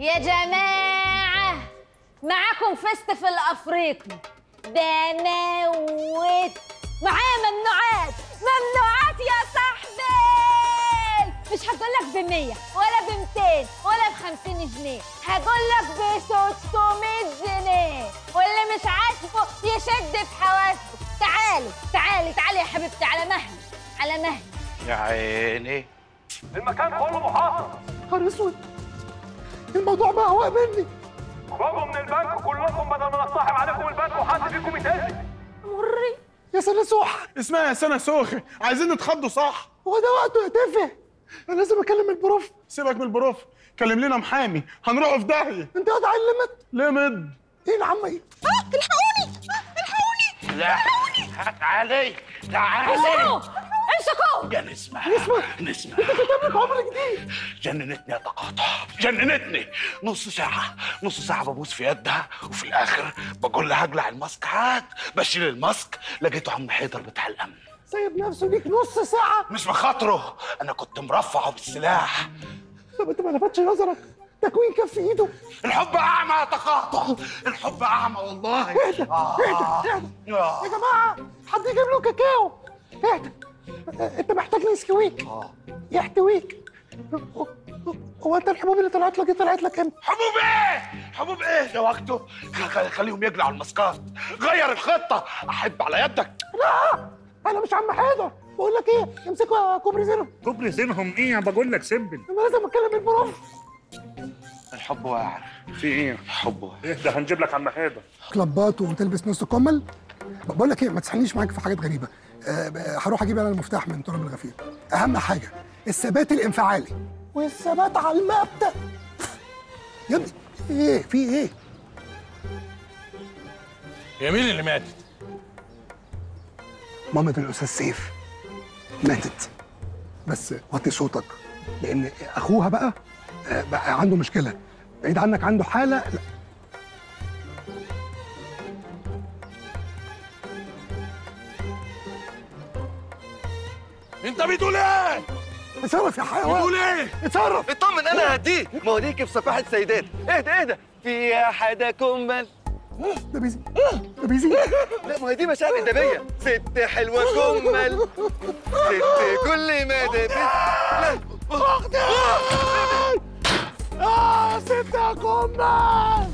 يا جماعة معاكم فيستيفال أفريقي ده موت معايا ممنوعات ممنوعات يا صاحبي مش هقول لك ب 100 ولا ب 200 ولا ب 50 جنيه هقول لك ب 600 جنيه واللي مش عاجبه يشد في حواسه تعالي تعالي تعالي يا حبيبتي على مهلي على مهلي يا عيني المكان كله محاصر نهار اسود الموضوع بقى هو مني اخرجوا من البنك كلكم بدل ما نصطحب عليكم البنك وحد فيكم يتأذي مري يا سنة سوح اسمها يا سنة سوخة عايزين نتخضوا صح هو ده وقته يا تافه انا لازم اكلم البروف سيبك من البروف كلم لنا محامي هنروحوا في داهية انت قاعد على الليمت لمد ايه العمه ايه لا تعالي تعالي امسكوه امسكوه يا نسمة نسمة. نسمة انت بتعمل عمر جديد جننتني يا تقاطع جننتني نص ساعة نص ساعة ببوس في يدها وفي الآخر بقول لها اقلع الماسك هات بشيل الماسك لقيته عم حيدر بتاع الأمن سايب نفسه ليك نص ساعه مش بخاطره أنا كنت مرفعه بالسلاح طب انت ما لفتش نظرك تكوين كف ايده الحب أعمى يا تقاطع الحب أعمى والله اهدى آه. اهدى اهدى يا آه. جماعه حد يجيب له كاكاو اهدى اه، انت محتاج نسكويك يحتويك هو- هو انت الحبوب اللي طلعت لك دي طلعت لك امتى؟ حبوب ايه؟ حبوب ايه ده وقته؟ خ- خليهم يقلعوا الماسكات غير الخطة أحب على يدك لا انا مش عم حيدر بقول لك ايه امسكوا يا كوبري زيرو كوبري زينهم ايه بقول لك سيمبل انا لازم اتكلم البروف الحب واعر في ايه الحب واعر ايه ده هنجيب لك عم حيدر كلابات وتلبس نص كمل بقول لك ايه ما تسحلنيش معاك في حاجات غريبه أه ب- هروح اجيب انا المفتاح من تراب الغفير اهم حاجه الثبات الانفعالي والثبات على المبدا يا ابني ايه في ايه هي مين اللي ماتت؟ مامة الاستاذ سيف ماتت بس وطي صوتك لان اخوها بقى آه، بقى عنده مشكله بعيد عنك عنده حاله لا انت بتقول ايه؟ اتصرف يا حيوان بتقول ايه؟ اتصرف اطمن انا هديه ما هو دي كيف صفاحة سيدات اهدى اهدى في حدا كمل ده بيزيد ده بيزيد لا ما هي دي مشاعر ادبيه ست حلوه كمل ست كل ما ده اه ست يا كمل